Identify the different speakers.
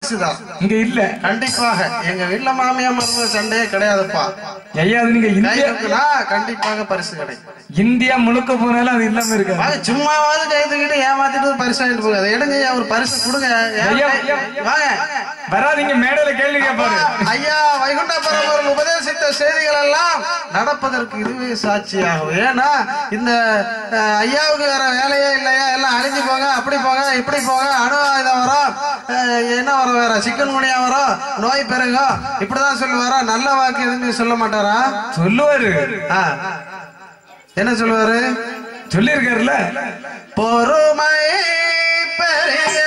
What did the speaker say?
Speaker 1: பரிசுதான்
Speaker 2: இங்க இல்ல
Speaker 1: கண்டிப்பாக எங்க வீட்டுல மாமியா மருமக சண்டையே கிடையாதுப்பா
Speaker 2: ஐயா அது நீங்க
Speaker 1: கை
Speaker 2: இந்தியா
Speaker 1: தூக்குனா கண்டிப்பாக பரிசு கிடைக்கும்
Speaker 2: இந்தியா முழுக்க போனாலும் அது இல்லாம இருக்காது
Speaker 1: வாங்க சும்மாவாவது கை தூக்கிட்டு ஏமாத்திட்டு பரிசு வாங்கிட்டு போகாது எடுங்க ஐயா, ஒரு பரிசு கொடுங்க ஏன்
Speaker 2: ஐயா,
Speaker 1: கை-
Speaker 2: ஐயா.
Speaker 1: வாங்க
Speaker 2: வராதீங்க மேடையில கேள்வி கேட்பாரு
Speaker 1: ஐயா வைகுண்ட பரம்பரன் உபதேசித்த செய்திகள் எல்லாம் நடப்பதற்கு இதுவே சாட்சியாகும் ஏன்னா இந்த அஹ், ஐயாவுக்கு வேற வேலையே இல்லையா எல்லாம் அழிஞ்சு போங்க அப்படி போங்க இப்படி போங்க அணு ஆயுதம் வரும் அஹ், என்ன வரும் வேற சிக்கன் குனியா வரும் நோய் பெருகும் இப்படிதான் சொல்லுவாரா நல்ல வாக்கு எதுவுமே சொல்ல மாட்டாரா
Speaker 2: சொல்லுவாரு
Speaker 1: ஆ. என்ன சொல்லுவாரு
Speaker 2: சொல்லியிருக்காருல்ல
Speaker 1: பொறுமை பெரிய